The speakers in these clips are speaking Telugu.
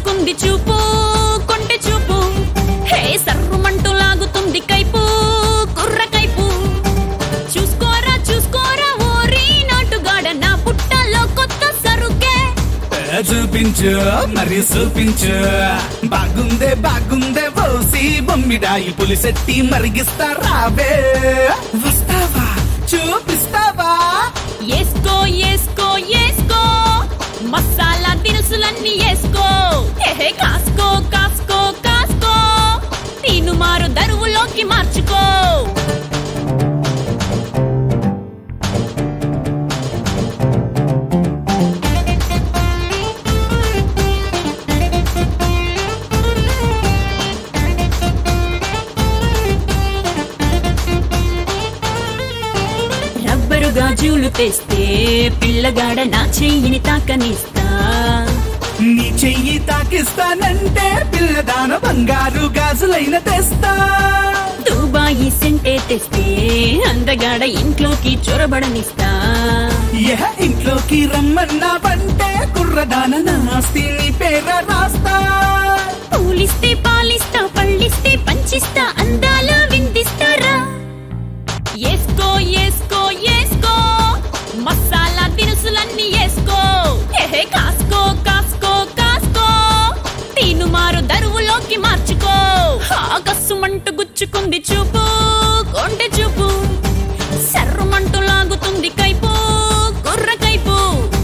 గుచ్చుకుంది చూపు కొంటె చూపు హే సర్రుమంటూ లాగుతుంది కైపు కుర్ర కైపు చూసుకోరా చూసుకోరా ఓరి నాటుగాడ నా పుట్టలో కొత్త సరుకే చూపించు మరి చూపించు బాగుందే బాగుందే పోసి బొమ్మిడాయి పులిసెట్టి మరిగిస్తా రావే వస్తావా చూపిస్తావా ఏసుకో ఏసుకో ఏసుకో మసాలా దినుసులన్నీ ఏసుకో హే కాసుకో కాసుకో కాసుకో తీను మారు దరువులోకి మార్చుకో రబ్బరు గాజులు తెస్తే పిల్లగాడ నా చెయ్యిని తాకనిస్తా నీ చెయ్యి తాకిస్తానంటే పిల్లదాన బంగారు గాజులైన తెస్తా దుబాయి సెంటే తెస్తే అందగాడ ఇంట్లోకి చొరబడనిస్తా యహ ఇంట్లోకి రమ్మన్నావంటే కుర్రదాన నాస్తి నీ పేర రాస్తా పూలిస్తే పాలిస్తా పళ్ళిస్తే పంచిస్తా అందాల విందిస్తారా ఏసుకో ఏసుకో ఏసుకో మసాలా దినుసులన్నీ ఏసుకో హే కాసుకో కాసుకో కాసుకో తీను మారు దరువులోకి మార్చుకో ఆగస్సుమంటూ గుచ్చుకుంది చూపు కొంటె చూపు సర్రుమంటూ లాగుతుంది కైపు కుర్ర కైపు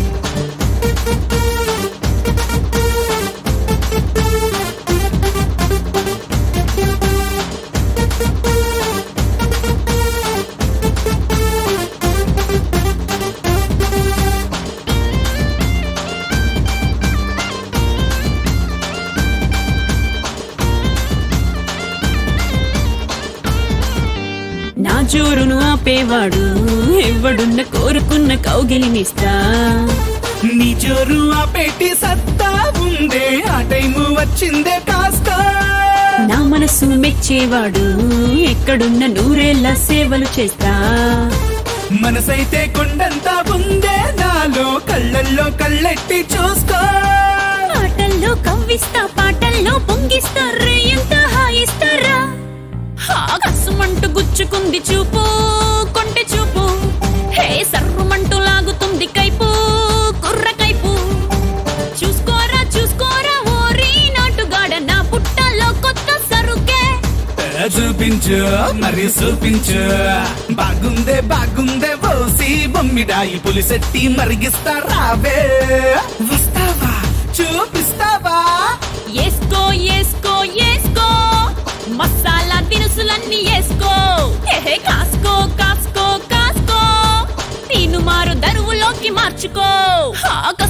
నా జోరును ఆపేవాడు ఎవడున్న కోరుకున్న కౌగిలినిస్తా నీ జోరు ఆ పెట్టి సత్తా ఉందే ఆ టైము వచ్చిందే కాస్త నా మనసు మెచ్చేవాడు ఎక్కడున్న నూరేళ్ల సేవలు చేస్తా మనసైతే కొండంతా ఉందే నాలో కళ్ళల్లో కళ్ళెట్టి చూస్తా ఆటల్లో కవ్విస్తా పాటల్లో పొంగిస్తా రేయంత హాయిస్తారా ఆగస్సుమంటూ గుచ్చుకుంది చూపు కొంటె చూపు హే సర్రుమంటూ లాగుతుంది కైపు కుర్ర కైపు చూసుకోరా చూసుకోరా ఓరి నాటుగాడ నా పుట్టలో కొత్త సరుకే చూపించు మరి చూపించు బాగుందే బాగుందే పోసి బొమ్మిడాయి పులిసెట్టి మరిగిస్తా రావే వస్తావా చూపిస్తావా ఏసుకో ఏసుకో ఏసుకో మసాలా దినుసులన్నీ ఏసుకో హే కాసుకో కాసుకో కాసుకో తీను మారు దరువులోకి మార్చుకో ఆగ